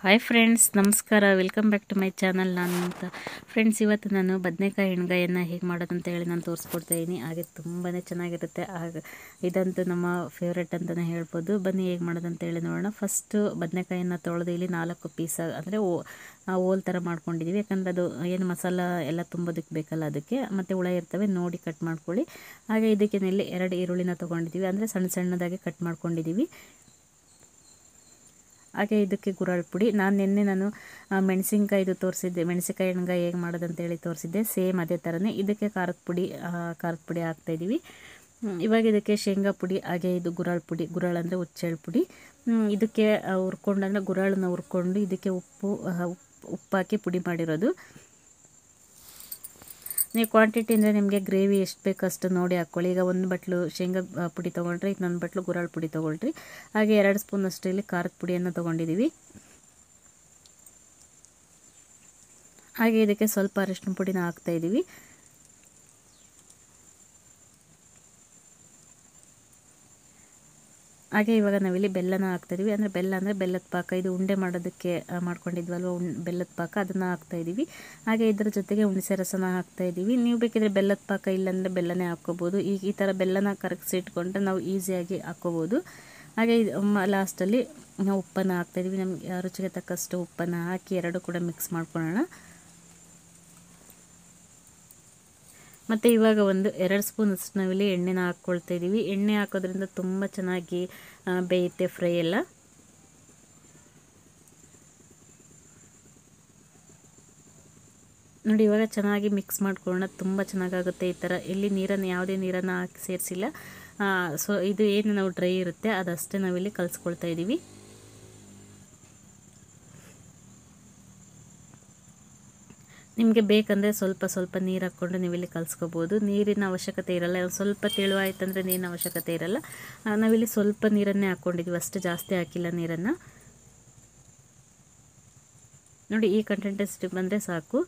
hi friends ನಮಸ್ಕಾರ welcome back to my channel ನಾನು ಅಂತ ಫ್ರೆಂಡ್ಸ್ ಇವತ್ತು ನಾನು ಬದನೆಕಾಯಿ ಎಣ್ಗಾಯನ್ನು ಹೇಗೆ ಮಾಡೋದು ಅಂತ ಹೇಳಿ ನಾನು ತೋರಿಸ್ಕೊಡ್ತಾ ಇದ್ದೀನಿ ಹಾಗೆ ತುಂಬಾ ಚೆನ್ನಾಗಿರುತ್ತೆ ಆಗ ಇದಂತೂ ನಮ್ಮ ಫೇವ್ರೆಟ್ ಅಂತಲೇ ಹೇಳ್ಬೋದು ಬನ್ನಿ ಹೇಗೆ ಮಾಡೋದು ಅಂತ ಹೇಳಿ ನೋಡೋಣ ಫಸ್ಟು ಬದನೆಕಾಯನ್ನು ತೊಳೆದು ಇಲ್ಲಿ ನಾಲ್ಕು ಪೀಸ್ ಅಂದರೆ ಓ ಓಲ್ ಥರ ಮಾಡ್ಕೊಂಡಿದ್ದೀವಿ ಯಾಕಂದರೆ ಅದು ಏನು ಮಸಾಲ ಎಲ್ಲ ತುಂಬೋದಕ್ಕೆ ಬೇಕಲ್ಲ ಅದಕ್ಕೆ ಮತ್ತು ಹುಳ ಇರ್ತವೆ ನೋಡಿ ಕಟ್ ಮಾಡ್ಕೊಳ್ಳಿ ಹಾಗೆ ಇದಕ್ಕೆ ಇಲ್ಲಿ ಎರಡು ಈರುಳ್ಳಿನ ತೊಗೊಂಡಿದ್ದೀವಿ ಅಂದರೆ ಸಣ್ಣ ಸಣ್ಣದಾಗಿ ಕಟ್ ಮಾಡ್ಕೊಂಡಿದ್ದೀವಿ ಹಾಗೆ ಇದಕ್ಕೆ ಗುರಾಳ್ ಪುಡಿ ನಾನು ನಿನ್ನೆ ನಾನು ಮೆಣಸಿನ್ಕಾಯಿದು ತೋರಿಸಿದ್ದೆ ಮೆಣಸಿನ್ಕಾಯಿ ಎಣ್ಗಾಯಿ ಹೇಗೆ ಮಾಡೋದಂತೇಳಿ ತೋರಿಸಿದ್ದೆ ಸೇಮ್ ಅದೇ ಥರನೇ ಇದಕ್ಕೆ ಖಾರದ ಪುಡಿ ಖಾರದ ಪುಡಿ ಹಾಕ್ತಾಯಿದ್ದೀವಿ ಇವಾಗ ಇದಕ್ಕೆ ಶೇಂಗಾ ಪುಡಿ ಹಾಗೆ ಇದು ಗುರಾಳ್ ಪುಡಿ ಗುರಾಳ್ ಅಂದರೆ ಹುಚ್ಚೆಳ್ಳು ಪುಡಿ ಇದಕ್ಕೆ ಹುರ್ಕೊಂಡು ಅಂದರೆ ಗುರಾಳನ್ನ ಹುರ್ಕೊಂಡು ಇದಕ್ಕೆ ಉಪ್ಪು ಉಪ್ಪು ಹಾಕಿ ಪುಡಿ ಮಾಡಿರೋದು ನೀವು ಕ್ವಾಂಟಿಟಿ ಅಂದರೆ ನಿಮಗೆ ಗ್ರೇವಿ ಎಷ್ಟು ಬೇಕು ಅಷ್ಟು ನೋಡಿ ಹಾಕ್ಕೊಳ್ಳಿ ಈಗ ಒಂದು ಬಟ್ಲು ಶೇಂಗಾ ಪುಡಿ ತೊಗೊಂಡ್ರೆ ಇನ್ನೊಂದು ಬಟ್ಲು ಗುರಾಳ್ ಪುಡಿ ತೊಗೊಳ್ರಿ ಹಾಗೆ ಎರಡು ಸ್ಪೂನ್ ಅಷ್ಟು ಇಲ್ಲಿ ಖಾರದ ಪುಡಿಯನ್ನು ತೊಗೊಂಡಿದ್ದೀವಿ ಹಾಗೆ ಇದಕ್ಕೆ ಸ್ವಲ್ಪ ಅರಿಶಿನ ಪುಡಿನ ಹಾಕ್ತಾಯಿದ್ದೀವಿ ಹಾಗೆ ಇವಾಗ ನಾವಿಲ್ಲಿ ಬೆಲ್ಲನ ಹಾಕ್ತಾಯಿದ್ದೀವಿ ಅಂದರೆ ಬೆಲ್ಲ ಅಂದರೆ ಬೆಲ್ಲದ ಪಾಕ ಇದು ಉಂಡೆ ಮಾಡೋದಕ್ಕೆ ಮಾಡ್ಕೊಂಡಿದ್ವಲ್ವ ಉಣ್ ಬೆಲ್ಲದ ಪಾಕ ಅದನ್ನು ಹಾಕ್ತಾಯಿದ್ದೀವಿ ಹಾಗೆ ಇದರ ಜೊತೆಗೆ ಹುಣಸೆ ರಸನ ಹಾಕ್ತಾಯಿದ್ದೀವಿ ನೀವು ಬೇಕಿದ್ರೆ ಬೆಲ್ಲದ ಪಾಕ ಇಲ್ಲಾಂದರೆ ಬೆಲ್ಲನೇ ಹಾಕ್ಕೋಬೋದು ಈಗ ಈ ಥರ ಬೆಲ್ಲನ ಕರಗಿಸಿ ಇಟ್ಕೊಂಡ್ರೆ ನಾವು ಈಸಿಯಾಗಿ ಹಾಕ್ಕೋಬೋದು ಹಾಗೆ ಲಾಸ್ಟಲ್ಲಿ ನಾವು ಉಪ್ಪನ್ನು ಹಾಕ್ತಾಯಿದ್ದೀವಿ ನಮಗೆ ರುಚಿಗೆ ತಕ್ಕಷ್ಟು ಉಪ್ಪನ್ನು ಹಾಕಿ ಎರಡು ಕೂಡ ಮಿಕ್ಸ್ ಮಾಡ್ಕೊಳ್ಳೋಣ ಮತ್ತು ಇವಾಗ ಒಂದು ಎರಡು ಸ್ಪೂನ್ ಅಷ್ಟು ನಾವಿಲ್ಲಿ ಎಣ್ಣೆನ ಹಾಕ್ಕೊಳ್ತಾ ಇದ್ದೀವಿ ಎಣ್ಣೆ ಹಾಕೋದ್ರಿಂದ ತುಂಬ ಚೆನ್ನಾಗಿ ಬೇಯುತ್ತೆ ಫ್ರೈ ಎಲ್ಲ ನೋಡಿ ಇವಾಗ ಚೆನ್ನಾಗಿ ಮಿಕ್ಸ್ ಮಾಡ್ಕೊಳ್ಳೋಣ ತುಂಬ ಚೆನ್ನಾಗಾಗುತ್ತೆ ಈ ಥರ ಇಲ್ಲಿ ನೀರನ್ನು ಯಾವುದೇ ನೀರನ್ನು ಹಾಕಿ ಸೇರಿಸಿಲ್ಲ ಸೊ ಇದು ಏನು ನಾವು ಡ್ರೈ ಇರುತ್ತೆ ಅದಷ್ಟೇ ನಾವಿಲ್ಲಿ ಕಲಿಸ್ಕೊಳ್ತಾ ಇದ್ದೀವಿ ನಿಮಗೆ ಬೇಕಂದರೆ ಸ್ವಲ್ಪ ಸ್ವಲ್ಪ ನೀರು ಹಾಕ್ಕೊಂಡು ನೀವಿಲ್ಲಿ ಕಲಿಸ್ಕೋಬೋದು ನೀರಿನ ಅವಶ್ಯಕತೆ ಇರಲ್ಲ ಸ್ವಲ್ಪ ತೆಳುವಾಯ್ತಂದರೆ ನೀರಿನ ಅವಶ್ಯಕತೆ ಇರಲ್ಲ ನಾವಿಲ್ಲಿ ಸ್ವಲ್ಪ ನೀರನ್ನೇ ಹಾಕ್ಕೊಂಡಿದ್ವಿ ಅಷ್ಟು ಜಾಸ್ತಿ ಹಾಕಿಲ್ಲ ನೀರನ್ನು ನೋಡಿ ಈ ಕಂಟೆಂಟೆಸ್ಟ್ ಬಂದರೆ ಸಾಕು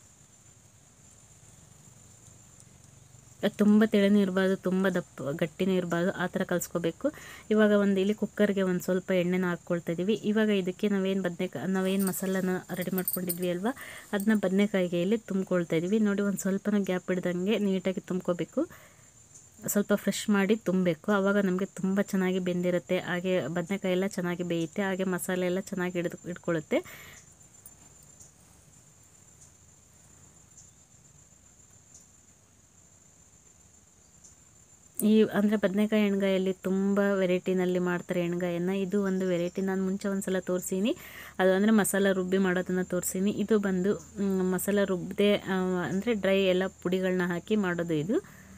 ತುಂಬ ತೆಳನೂ ಇರಬಾರ್ದು ತುಂಬ ದಪ್ಪ ಗಟ್ಟಿನೂ ಇರಬಾರ್ದು ಆ ಥರ ಕಲಿಸ್ಕೋಬೇಕು ಇವಾಗ ಒಂದು ಇಲ್ಲಿ ಕುಕ್ಕರ್ಗೆ ಒಂದು ಸ್ವಲ್ಪ ಎಣ್ಣೆನ ಹಾಕ್ಕೊಳ್ತಾ ಇದ್ದೀವಿ ಇವಾಗ ಇದಕ್ಕೆ ನಾವೇನು ಬದನೆಕಾಯಿ ನಾವೇನು ಮಸಾಲನ ರೆಡಿ ಮಾಡ್ಕೊಂಡಿದ್ವಿ ಅಲ್ವಾ ಅದನ್ನ ಬದನೆಕಾಯಿಗೆ ಇಲ್ಲಿ ತುಂಬ್ಕೊಳ್ತಾ ಇದ್ದೀವಿ ನೋಡಿ ಒಂದು ಸ್ವಲ್ಪನೂ ಗ್ಯಾಪ್ ಹಿಡ್ದಂಗೆ ನೀಟಾಗಿ ತುಂಬ್ಕೋಬೇಕು ಸ್ವಲ್ಪ ಫ್ರೆಶ್ ಮಾಡಿ ತುಂಬಬೇಕು ಆವಾಗ ನಮಗೆ ತುಂಬ ಚೆನ್ನಾಗಿ ಬೆಂದಿರುತ್ತೆ ಹಾಗೆ ಬದನೆಕಾಯಿ ಎಲ್ಲ ಚೆನ್ನಾಗಿ ಬೇಯುತ್ತೆ ಹಾಗೆ ಮಸಾಲೆ ಎಲ್ಲ ಚೆನ್ನಾಗಿ ಹಿಡಿದು ಇಟ್ಕೊಳ್ಳುತ್ತೆ ಈ ಅಂದರೆ ಬದನೆಕಾಯಿ ಎಣ್ಗಾಯಲ್ಲಿ ತುಂಬ ವೆರೈಟಿನಲ್ಲಿ ಮಾಡ್ತಾರೆ ಎಣ್ಗಾಯನ್ನು ಇದು ಒಂದು ವೆರೈಟಿ ನಾನು ಮುಂಚೆ ಒಂದು ಸಲ ತೋರಿಸೀನಿ ಅದು ಅಂದರೆ ಮಸಾಲ ರುಬ್ಬಿ ಮಾಡೋದನ್ನು ತೋರಿಸೀನಿ ಇದು ಬಂದು ಮಸಾಲ ರುಬ್ಬದೆ ಅಂದರೆ ಡ್ರೈ ಎಲ್ಲ ಪುಡಿಗಳನ್ನ ಹಾಕಿ ಮಾಡೋದು ಇದು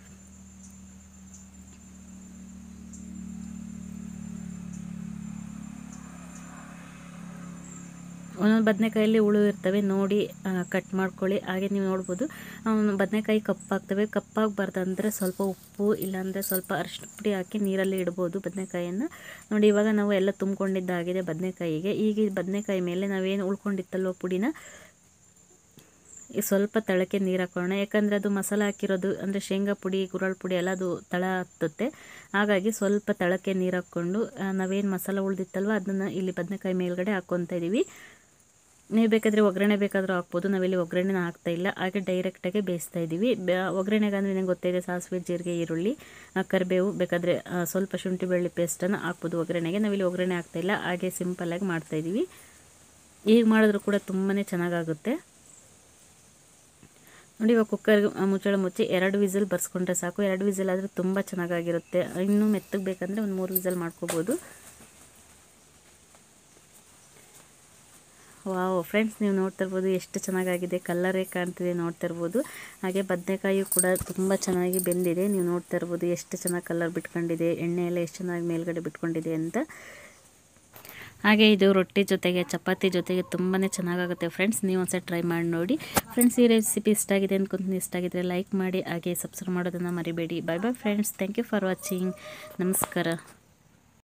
ಒಂದೊಂದು ಬದನೆಕಾಯಲ್ಲಿ ಹುಳು ಇರ್ತವೆ ನೋಡಿ ಕಟ್ ಮಾಡ್ಕೊಳ್ಳಿ ಹಾಗೆ ನೀವು ನೋಡ್ಬೋದು ಬದನೆಕಾಯಿ ಕಪ್ಪಾಗ್ತವೆ ಕಪ್ಪಾಗಬಾರ್ದಂದರೆ ಸ್ವಲ್ಪ ಉಪ್ಪು ಇಲ್ಲಾಂದರೆ ಸ್ವಲ್ಪ ಅರಿಶಿನ ಪುಡಿ ಹಾಕಿ ನೀರಲ್ಲಿ ಇಡ್ಬೋದು ಬದನೆಕಾಯಿಯನ್ನು ನೋಡಿ ಇವಾಗ ನಾವು ಎಲ್ಲ ತುಂಬ್ಕೊಂಡಿದ್ದಾಗಿದೆ ಬದನೆಕಾಯಿಗೆ ಈಗ ಬದನೆಕಾಯಿ ಮೇಲೆ ನಾವೇನು ಉಳ್ಕೊಂಡಿತ್ತಲ್ವ ಪುಡಿನ ಸ್ವಲ್ಪ ತಳಕ್ಕೆ ನೀರು ಹಾಕೋಣ ಯಾಕಂದರೆ ಅದು ಮಸಾಲ ಹಾಕಿರೋದು ಅಂದರೆ ಶೇಂಗಾ ಪುಡಿ ಗುರಾಳ್ ಪುಡಿ ಎಲ್ಲ ಅದು ತಳ ಹತ್ತುತ್ತೆ ಹಾಗಾಗಿ ಸ್ವಲ್ಪ ತಳಕ್ಕೆ ನೀರು ಹಾಕ್ಕೊಂಡು ನಾವೇನು ಮಸಾಲ ಉಳಿದಿತ್ತಲ್ವ ಅದನ್ನು ಇಲ್ಲಿ ಬದನೆಕಾಯಿ ಮೇಲ್ಗಡೆ ಹಾಕ್ಕೊತಾ ಇದ್ದೀವಿ ನೀವು ಬೇಕಾದರೆ ಒಗ್ಗರಣೆ ಬೇಕಾದರೂ ಹಾಕ್ಬೋದು ನಾವಿಲ್ಲಿ ಒಗ್ಗರಣೆನ ಹಾಕ್ತಾ ಇಲ್ಲ ಹಾಗೆ ಡೈರೆಕ್ಟಾಗಿ ಬೇಯಿಸ್ತಾ ಇದ್ದೀವಿ ಒಗ್ಗರಣೆಗೆ ಅಂದರೆ ನನಗೆ ಗೊತ್ತಿದೆ ಸಾಸಿವೆ ಜೀರಿಗೆ ಈರುಳ್ಳಿ ಕರಿಬೇವು ಬೇಕಾದರೆ ಸ್ವಲ್ಪ ಶುಂಠಿ ಬೆಳ್ಳಿ ಪೇಸ್ಟನ್ನು ಹಾಕ್ಬೋದು ಒಗ್ಗರಣೆಗೆ ನಾವಿಲ್ಲಿ ಒಗ್ಗರಣೆ ಹಾಕ್ತಾಯಿಲ್ಲ ಹಾಗೆ ಸಿಂಪಲ್ಲಾಗಿ ಮಾಡ್ತಾಯಿದ್ದೀವಿ ಈಗ ಮಾಡಿದ್ರೂ ಕೂಡ ತುಂಬಾ ಚೆನ್ನಾಗಾಗುತ್ತೆ ನೋಡಿ ಇವಾಗ ಕುಕ್ಕರ್ಗೆ ಮುಚ್ಚಳ ಮುಚ್ಚಿ ಎರಡು ವಿಸಲ್ ಬರ್ಸ್ಕೊಂಡ್ರೆ ಸಾಕು ಎರಡು ವಿಸಲ್ ಆದರೆ ತುಂಬ ಚೆನ್ನಾಗಾಗಿರುತ್ತೆ ಇನ್ನೂ ಮೆತ್ತಗೆ ಬೇಕಂದರೆ ಒಂದು ಮೂರು ವಿಸಲ್ ಮಾಡ್ಕೋಬೋದು ವಾವ್ ಫ್ರೆಂಡ್ಸ್ ನೀವು ನೋಡ್ತಾ ಇರ್ಬೋದು ಎಷ್ಟು ಚೆನ್ನಾಗಾಗಿದೆ ಕಲ್ಲರೇ ಕಾಣ್ತಿದೆ ನೋಡ್ತಾ ಇರ್ಬೋದು ಹಾಗೆ ಬದನೆಕಾಯಿಯು ಕೂಡ ತುಂಬ ಚೆನ್ನಾಗಿ ಬೆಂದಿದೆ ನೀವು ನೋಡ್ತಾ ಇರ್ಬೋದು ಎಷ್ಟು ಚೆನ್ನಾಗಿ ಕಲರ್ ಬಿಟ್ಕೊಂಡಿದೆ ಎಣ್ಣೆ ಎಲ್ಲ ಎಷ್ಟು ಚೆನ್ನಾಗಿ ಮೇಲ್ಗಡೆ ಬಿಟ್ಕೊಂಡಿದೆ ಅಂತ ಹಾಗೆ ಇದು ರೊಟ್ಟಿ ಜೊತೆಗೆ ಚಪಾತಿ ಜೊತೆಗೆ ತುಂಬಾ ಚೆನ್ನಾಗಾಗುತ್ತೆ ಫ್ರೆಂಡ್ಸ್ ನೀವು ಒಂದ್ಸಲ ಟ್ರೈ ಮಾಡಿ ನೋಡಿ ಫ್ರೆಂಡ್ಸ್ ಈ ರೆಸಿಪಿ ಇಷ್ಟ ಆಗಿದೆ ಅನ್ಕೊಂತೀನಿ ಇಷ್ಟ ಆಗಿದ್ರೆ ಲೈಕ್ ಮಾಡಿ ಹಾಗೆ ಸಬ್ಸ್ಕ್ರೈಬ್ ಮಾಡೋದನ್ನು ಮರಿಬೇಡಿ bye bye friends thank you for watching ನಮಸ್ಕಾರ